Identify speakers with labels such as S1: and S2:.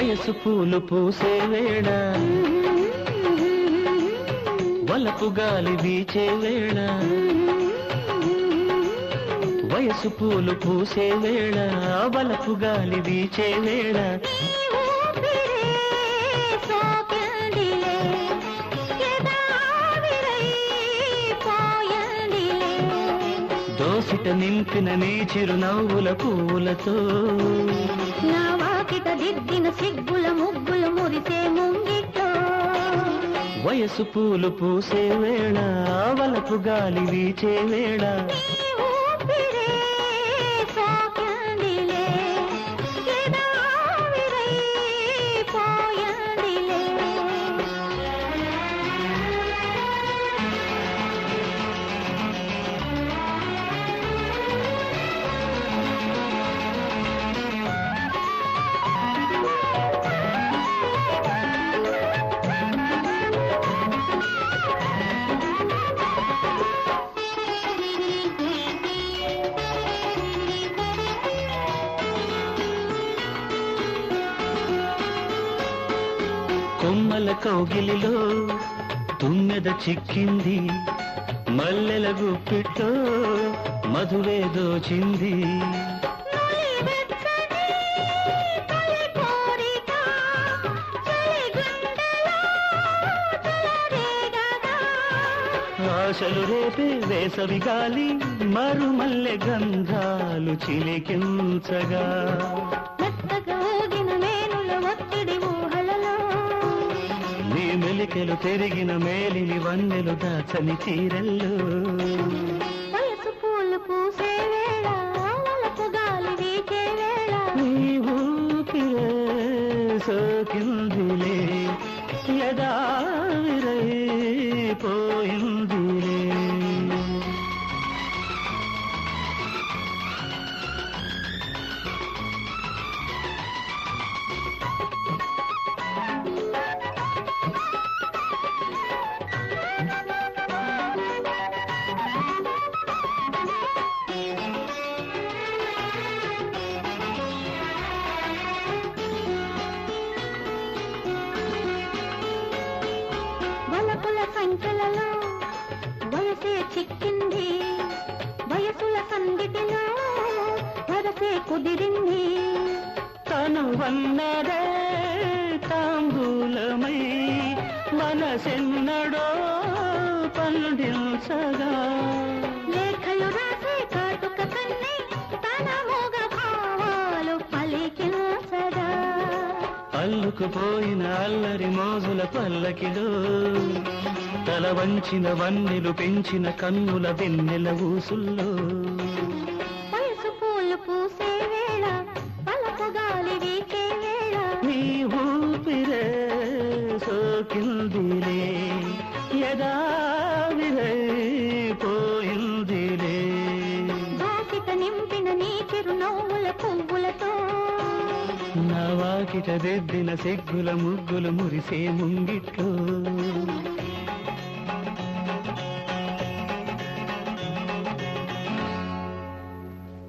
S1: వయసు పూలు పూసే వేళ వలపు గాలి వీచే వేళ వయసు పూలు పూసే వేళ వలపు గాలి వీచే వేళ
S2: నీ ఊపిరే సోకిందిలే, ఎదావిరై పోయిందిలే.
S1: దోసిట నింపిన నీ చిరునవ్వుల పూలతో
S2: నా వాకిట దిద్దిన సిగ్గుల ముగ్గులు మురిసే ముంగిట్లో
S1: వయసు పూలు పూసే వేళ వలపు గాలి వీచే వేళ
S2: నీ ఊపిరే సోకిందిలే, ఎదావిరై పోయిందిలే.
S1: కొమ్మల కౌగిలిలో తుమ్మెద చిక్కింది మల్లెల గుప్పిట్లో మధువే దోచింది
S2: నులివెచ్చని తొలి కోరిక, చలిగుండెలో చెలరేగగా.
S1: ఆశలు రేపే వేసవి గాలి మరుమల్లె గంధాలు చిలికించగా
S2: మెత్తగా ఊగిన మేనుల ఒత్తిడి ఊహలలో
S1: నీ మెలికెలు పెరిగిన మేలిని వన్నెలు దాచని చీరల్లో
S2: వయసు పూలు పూసే వేళ వలపు గాలి వీచే వేళ
S1: నీ ఊపిరే సోకిందిలే యదావిరై పోయిందిలే
S2: వలపుల సంఖ్యలలో వయసే చిక్కింది వయసుల సందిటిలో వరసే కుదిరింది
S1: తను వన్నదే తాంబూలమై మనసెన్నడో పండించగా
S2: లేఖలు రాసే కాటుక కన్నే తన మోగ భావాలు పలికించగా
S1: అల్లుకుపోయిన అల్లరి మోజుల పల్లకిలో తల వంచిన వన్నెలు పెంచిన కన్నుల వెన్నెల ఊసుల్లో
S2: వయసు పూలు పూసే వేళ పలపు గాలి వీచే వేళ
S1: నీ ఊపిరే సోకిందిలే యదావిరై పోయిందిలే
S2: బాసిట నింపిన నీ చిరునవ్వుల పువ్వులతో
S1: నా వాకిట దిద్దిన సిగ్గుల ముగ్గులు మురిసే ముంగిట్లో